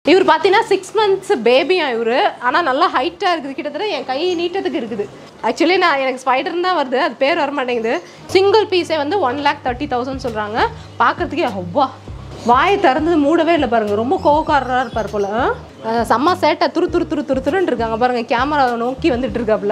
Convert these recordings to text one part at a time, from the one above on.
இவர் பார்த்தீங்கன்னா six months பேபியா இவர் ஆனால் நல்லா ஹைட்டாக இருக்குது கிட்டத்தட்ட என் கை நீட்டத்துக்கு இருக்குது ஆக்சுவலி நான் எனக்கு ஸ்பைடர் தான் வருது அது பேர் வர மாட்டேங்குது சிங்கிள் பீஸே வந்து ஒன் லேக் தேர்ட்டி தௌசண்ட் சொல்கிறாங்க பார்க்கறதுக்கே அவ்வா வாயை திறந்தது மூடவே இல்லை பாருங்க ரொம்ப கோவக்காரராக இருப்பார் போல அஹ் செம்ம சேட்டை துரு துரு துரு துரு துருன்னு இருக்காங்க பாருங்க கேமரா நோக்கி வந்துட்டு இருக்காப்புல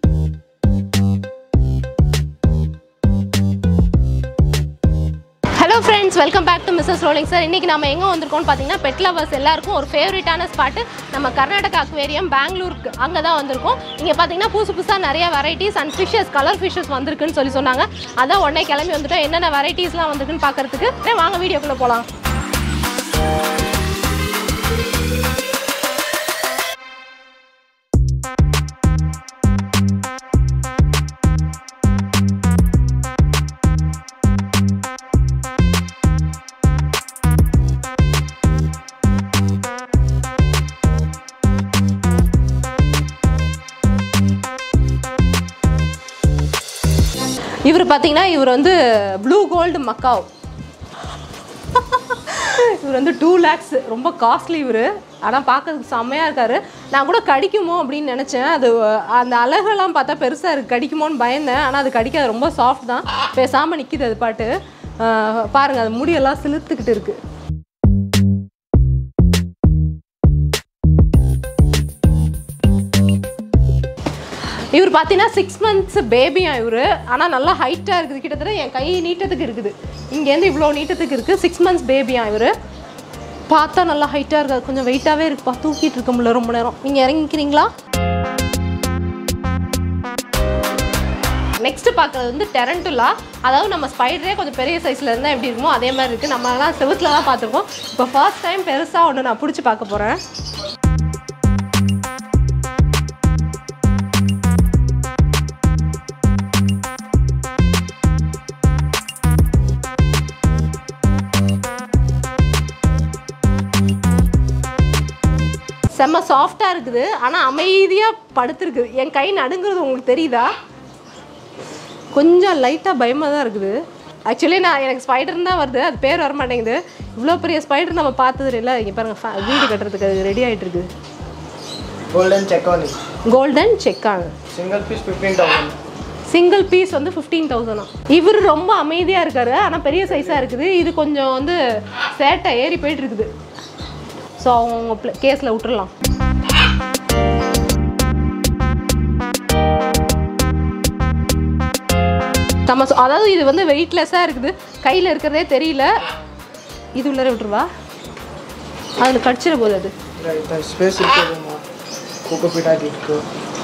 hello friends welcome back to Mrs rolling sir இன்றைக்கி நம்ம எங்கே வந்திருக்கோம்னு பார்த்தீங்கன்னா பெட் லவர்ஸ் எல்லாருக்கும் ஒரு ஃபேவரட்டான ஸ்பாட்டு நம்ம கர்நாடகா அக்வேரியம் பெங்களூருக்கு அங்கே தான் வந்திருக்கோம் இங்கே பார்த்தீங்கன்னா புதுசு புதுசாக நிறைய varieties and fishes colour fishes வந்திருக்குன்னு சொல்லி சொன்னாங்க அதான் உடனே கிளம்பி வந்துட்டோம் என்னென்ன வெரைட்டிஸ்லாம் வந்திருக்குன்னு பார்க்கறதுக்கு சரி, வாங்க வீடியோக்குள்ளே போகலாம் இவர் பார்த்தீங்கன்னா இவர் வந்து ப்ளூ கோல்டு மக்காவ் இவர் வந்து டூ லேக்ஸ் ரொம்ப காஸ்ட்லி இவர் ஆனால் பார்க்கறதுக்கு செம்மையாக இருக்காரு நான் கூட கடிக்குமோ அப்படின்னு நினச்சேன் அது அந்த அழகெல்லாம் பார்த்தா பெருசாக இருக்கு கடிக்குமோன்னு பயந்தேன் ஆனால் அது கடிக்காது ரொம்ப சாஃப்ட் தான் பேசாமல் நிற்கிது அது பாட்டு அஹ் பாருங்க அது முடியெல்லாம் சிலுத்துக்கிட்டு இருக்கு இவர் பார்த்தீங்கன்னா சிக்ஸ் மந்த்ஸ் பேபியா இவர் ஆனால் நல்லா ஹைட்டாக இருக்குது கிட்டத்தட்ட என் கை நீட்டத்துக்கு இருக்குது இங்கேருந்து இவ்வளோ நீட்டத்துக்கு இருக்குது சிக்ஸ் மந்த்ஸ் பேபியா இவர் பார்த்தா நல்லா ஹைட்டாக இருக்காது கொஞ்சம் வெயிட்டாகவே இருக்குப்பா தூக்கிட்டு இருக்க முடியல ரொம்ப நேரம் நீங்கள் இறங்கிக்கிறீங்களா நெக்ஸ்ட் பார்க்குறது வந்து டெரண்டுலா அதாவது நம்ம ஸ்பைடரே கொஞ்சம் பெரிய சைஸில் இருந்தால் எப்படி இருக்குமோ அதே மாதிரி இருக்குது நம்மலாம் செவுத்துல தான் பார்த்துருக்கோம் இப்போ ஃபர்ஸ்ட் டைம் பெருசாக ஒன்று நான் பிடிச்சி பார்க்க போகிறேன் செம்ம சாஃப்டாக இருக்குது ஆனால் அமைதியாக படுத்துருக்குது என் கை நடுங்கிறது உங்களுக்கு தெரியுதா கொஞ்சம் லைட்டாக பயமாக தான் இருக்குது ஆக்சுவலி நான் எனக்கு ஸ்பைடர் தான் வருது அது பேர் வர மாட்டேங்குது இவ்வளோ பெரிய ஸ்பைடர் நம்ம பார்த்தது இல்லை இங்கே பாருங்கள் fa- வீடு கட்டுறதுக்கு அது ரெடி ஆகிட்டு இருக்குது கோல்டன் செக்கானிக் கோல்டன் செக்கான single piece fifteen thousand single piece வந்து ஃபிஃப்டீன் தௌசண்ட் இவர் ரொம்ப அமைதியாக இருக்காரு ஆனால் பெரிய சைஸாக இருக்குது இது கொஞ்சம் வந்து சேட்டை ஏறி போயிட்டு இருக்குது ஸோ அவங்க கேஸில் விட்டுறலாம் நம்ம சொ- அதாவது இது வந்து வெயிட்லெஸ்ஸாக இருக்குது கையில் இருக்கிறதே தெரியல இது உள்ளே விட்டுருவா அதில் கடிச்சிட போகுது அது ஸ்பேஸ் இருக்குதுமா கோகோபீட் ஆகி இருக்கு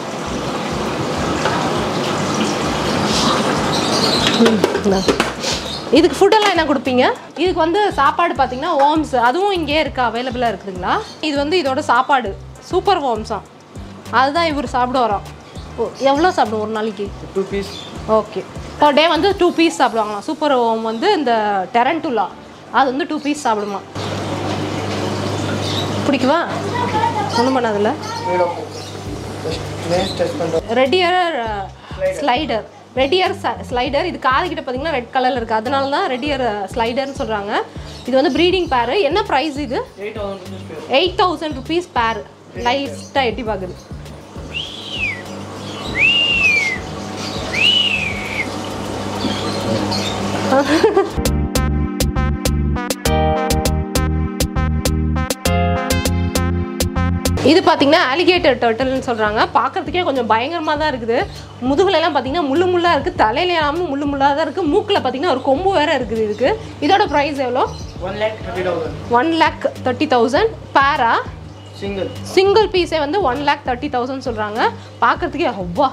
இந்தா. இதுக்கு ஃபுட்டெல்லாம் என்ன கொடுப்பீங்க இதுக்கு வந்து சாப்பாடு பார்த்தீங்கன்னா ஓம்ஸ் அதுவும் இங்கே இருக்கா அவைலபிளாக இருக்குதுங்களா இது வந்து இதோட சாப்பாடு சூப்பர் ஓம்ஸா அதுதான் இவர் சாப்பிட வரோம் ஓ எவ்வளோ சாப்பிடுவோம் ஒரு நாளைக்கு two piece okay per day வந்து டூ பீஸ் சாப்பிடுவாங்களாம் சூப்பர் ஓம் வந்து இந்த டெரண்டுலா அது வந்து டூ பீஸ் சாப்பிடுமா பிடிக்குவா ஒன்றும் பண்ணாதில்ல நேம் டெஸ்ட் பண்ணுறோம் ரெடியர் ஸ்லைடர் ரெடியர் ஸ்லைடர் இது காது கிட்ட பார்த்தீங்கன்னா ரெட் கலரில் இருக்குது அதனால தான் ரெடியர் ஸ்லைடர்னு சொல்கிறாங்க இது வந்து ப்ரீடிங் பேர் என்ன ப்ரைஸ் இது eight thousand rupees eight thousand rupees pair லைட்டாக எட்டி பார்க்குது இது பார்த்தீங்கன்னா ஆலிகேட்டர் டர்ட்டில்னு சொல்கிறாங்க பார்க்கறதுக்கே கொஞ்சம் பயங்கரமாக தான் இருக்குது முதுகுலலாம் பார்த்தீங்கன்னா முள்ளு முள்ளாக இருக்குது தலையிலையாமல் முள்ளு முள்ளாக தான் இருக்குது மூக்கில் பார்த்தீங்கன்னா ஒரு கொம்பு வேறு இருக்குது இதுக்கு இதோட ப்ரைஸ் எவ்வளோ one lakh thirty thousand one lakh thirty thousand பேரா சிங்கிள் சிங்கிள் பீஸே வந்து ஒன் லேக் தேர்ட்டி தௌசண்ட் சொல்கிறாங்க பார்க்கறதுக்கே அவ்வா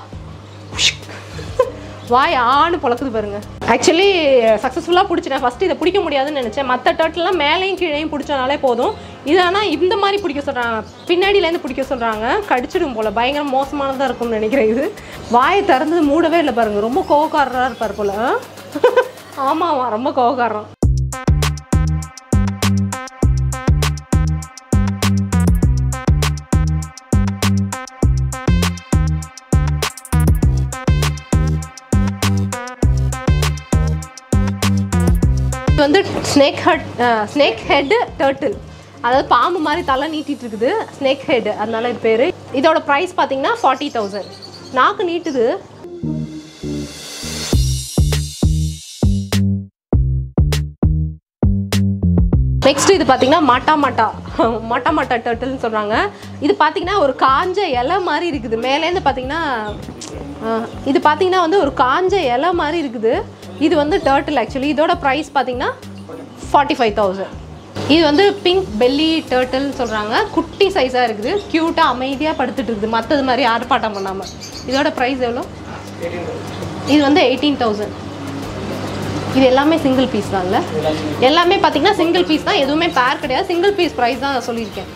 வாய் ஆணு பொழக்குது பாருங்க ஆக்சுவலி சக்ஸஸ்ஃபுல்லாக பிடிச்சிட்டேன் ஃபஸ்ட்டு இதை பிடிக்க முடியாதுன்னு நினச்சேன் மற்ற டர்ட்லாம் மேலேயும் கீழேயும் பிடிச்சனாலே போதும் இது ஆனால் இந்த மாதிரி பிடிக்க சொல்கிறாங்க பின்னாடியிலேருந்து பிடிக்க சொல்கிறாங்க கடிச்சிடும் போல் பயங்கர மோசமானதாக இருக்கும்னு நினைக்கிறேன் இது வாயை திறந்தது மூடவே இல்லை பாருங்க ரொம்ப கோவக்காரராக இருப்பார் போல் ஆமாம் ஆமாம் ரொம்ப கோவக்காரன் இது வந்து snake head snake head turtle அதாவது பாம்பு மாதிரி தலை நீட்டிட்டு இருக்குது ஸ்னேக் ஹெட் அதனால இது பேர் இதோட ப்ரைஸ் பார்த்தீங்கன்னா ஃபார்ட்டி தௌசண்ட் நாக்கு நீட்டுது நெக்ஸ்ட் இது பார்த்தீங்கன்னா மாட்டா மாட்டா மாட்டா மாட்டா டர்ட்டில்னு சொல்கிறாங்க இது பார்த்தீங்கன்னா ஒரு காஞ்ச இலை மாதிரி இருக்குது மேலேருந்து பார்த்தீங்கன்னா அஹ், இது பார்த்தீங்கன்னா வந்து ஒரு காஞ்ச இலை மாதிரி இருக்குது இது வந்து டர்ட்டில் ஆக்சுவலி இதோட ப்ரைஸ் பார்த்தீங்கன்னா ஃபார்ட்டி ஃபைவ் தௌசண்ட் இது வந்து பிங்க் பெல்லி டர்ட்டில்னு சொல்கிறாங்க குட்டி சைஸாக இருக்குது க்யூட்டாக அமைதியாக படுத்துட்டு இருக்குது மற்றது மாதிரி ஆர்ப்பாட்டம் பண்ணாமல் இதோட ப்ரைஸ் எவ்வளோ இது வந்து எயிட்டீன் தௌசண்ட் இது எல்லாமே சிங்கிள் பீஸ் தான்ல எல்லாமே பார்த்தீங்கன்னா சிங்கிள் பீஸ் தான் எதுவுமே பேர் கிடையாது சிங்கிள் பீஸ் ப்ரைஸ் தான் நான் சொல்லியிருக்கேன்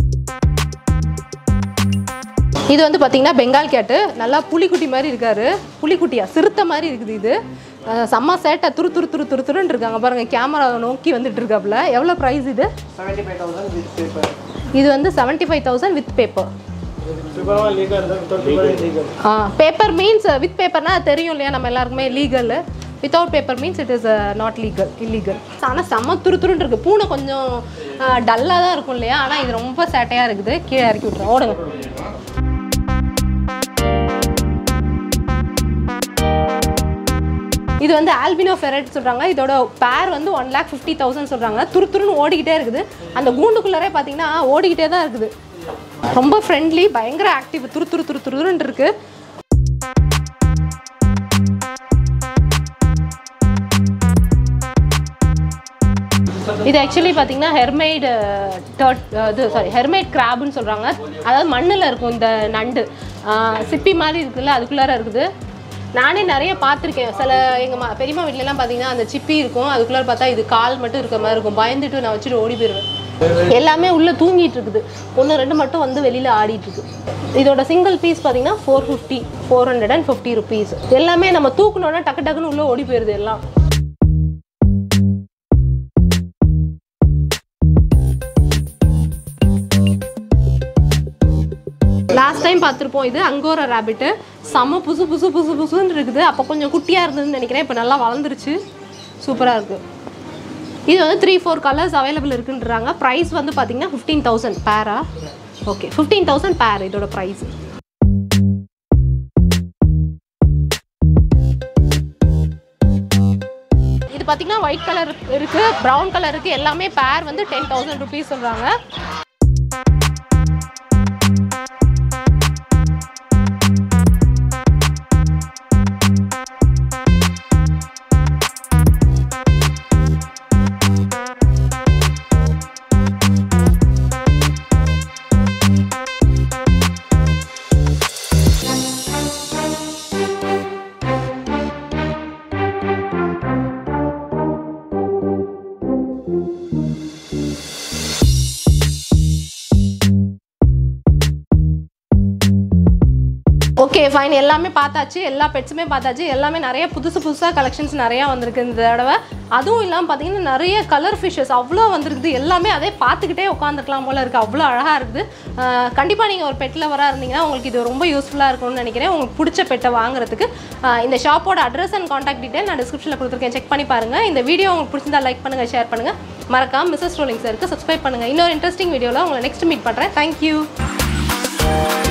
இது வந்து பார்த்தீங்கன்னா பெங்கால் கேட்டு நல்லா புலிக்குட்டி மாதிரி இருக்காரு புலிக்குட்டியா சிறுத்தை மாதிரி இருக்குது இது அஹ் செம்ம சேட்டை துரு துரு துரு துரு துருன்னு இருக்காங்க பாருங்க கேமரா நோக்கி வந்துட்டு இருக்காப்புல எவ்வளோ ப்ரைஸ் இது seventy five thousand with paper இது வந்து seventy five thousand with paper பேப்பரும் லீகல் தான் without paper legal paper means with பேப்பர்னா தெரியும் இல்லையா நம்ம எல்லாருக்குமே legal without paper means it is not legal illegal ஆனால் செம்ம துரு துருன்னு இருக்குது பூனை கொஞ்சம் டல்லாக தான் இருக்கும் இல்லையா ஆனால் இது ரொம்ப சேட்டையாக இருக்குது கீழே இறக்கி விட்றேன் ஓடுங்க இது வந்து ஆல்பினோ ஃபெரட் சொல்கிறாங்க இதோட பேர் வந்து ஒன் லேக் ஃபிஃப்டி தௌசண்ட் சொல்கிறாங்க துரு துருன்னு ஓடிக்கிட்டே இருக்குது அந்த கூண்டுக்குள்ளரே பார்த்தீங்கன்னா ஓடிக்கிட்டே தான் இருக்குது ரொம்ப ஃப்ரெண்ட்லி பயங்கர ஆக்டிவ் துரு துரு துரு துருன்னு இருக்கு இது ஆக்சுவலி பார்த்தீங்கன்னா ஹெர்மைடு டர்ட் இது சாரி ஹெர்மைட் கிராப்னு சொல்கிறாங்க அதாவது மண்ணில் இருக்கும் இந்த நண்டு ஆஹ் சிப்பி மாதிரி இருக்குல்ல அதுக்குள்ளார இருக்குது நானே நிறைய பார்த்துருக்கேன் சில எங்கள் மா பெரியம்மா வீட்லலாம் பார்த்தீங்கன்னா அந்த சிப்பி இருக்கும் அதுக்குள்ளார பார்த்தா இது கால் மட்டும் இருக்க மாதிரி இருக்கும் பயந்துட்டு நான் வச்சுட்டு ஓடி போயிடுவேன் எல்லாமே உள்ளே தூங்கிட்டு இருக்குது ஒன்று ரெண்டு மட்டும் வந்து வெளியில் ஆடிட்டு இருக்கு இதோட சிங்கிள் பீஸ் பார்த்தீங்கன்னா four fifty four hundred and fifty rupees எல்லாமே நம்ம தூக்கணுன்னா டக்கு டக்குன்னு உள்ளே ஓடி போயிடுது எல்லாம் லாஸ்ட் டைம் பார்த்துருப்போம் இது அங்கோரா ரேபிட்டு செம்ம புசு புசு புசு புசுன்னு இருக்குது அப்போ கொஞ்சம் குட்டியாக இருந்ததுன்னு நினைக்கிறேன் இப்போ நல்லா வளர்ந்துருச்சு சூப்பராக இருக்குது இது வந்து த்ரீ ஃபோர் கலர்ஸ் அவைலபிள் இருக்குன்றாங்க ப்ரைஸ் வந்து பார்த்தீங்கன்னா ஃபிஃப்டீன் தௌசண்ட் பேரா ஓகே ஃபிஃப்டீன் தௌசண்ட் பேர் இதோட ப்ரைஸ் இது பார்த்தீங்கன்னா ஒயிட் கலர் இருக்கு ப்ரௌன் கலர் இருக்கு எல்லாமே பேர் வந்து டென் தௌசண்ட் ருபீஸ் சொல்கிறாங்க ஓகே ஃபைன் எல்லாமே பார்த்தாச்சு எல்லா பெட்ஸுமே பார்த்தாச்சு எல்லாமே நிறைய புதுசு புதுசாக கலெக்ஷன்ஸ் நிறையா வந்திருக்கு இந்த தடவை அதுவும் இல்லாமல் பார்த்தீங்கன்னா நிறைய கலர் ஃபிஷ்ஷஸ் அவ்வளோ வந்திருக்குது எல்லாமே அதே பார்த்துக்கிட்டே உட்காந்துருக்கலாம் போல இருக்குது அவ்வளோ அழகாக இருக்குது கண்டிப்பாக நீங்கள் ஒரு பெட்டில் வரா இருந்தீங்கன்னா உங்களுக்கு இது ரொம்ப யூஸ்ஃபுல்லாக இருக்கும்னு நினைக்கிறேன் உங்களுக்கு பிடிச்ச பெட்டை வாங்குறதுக்கு ஆஹ் இந்த ஷாப்போட அட்ரஸ் அண்ட் காண்டாக்ட் டீட்டெயில் நான் டிஸ்கிரிப்ஷனில் கொடுத்துருக்கேன் செக் பண்ணி பாருங்கள் இந்த வீடியோ உங்களுக்கு பிடிச்சிருந்தா லைக் பண்ணுங்கள் ஷேர் பண்ணுங்கள் மறக்காம மிஸ்ஸஸ் ரோலிங் சாருக்கு சப்ஸ்கிரைப் பண்ணுங்கள் இன்னொரு இன்ட்ரெஸ்டிங் வீடியோவில் உங்களை நெக்ஸ்ட் மீட் பண்ணுறேன் தேங்க்யூ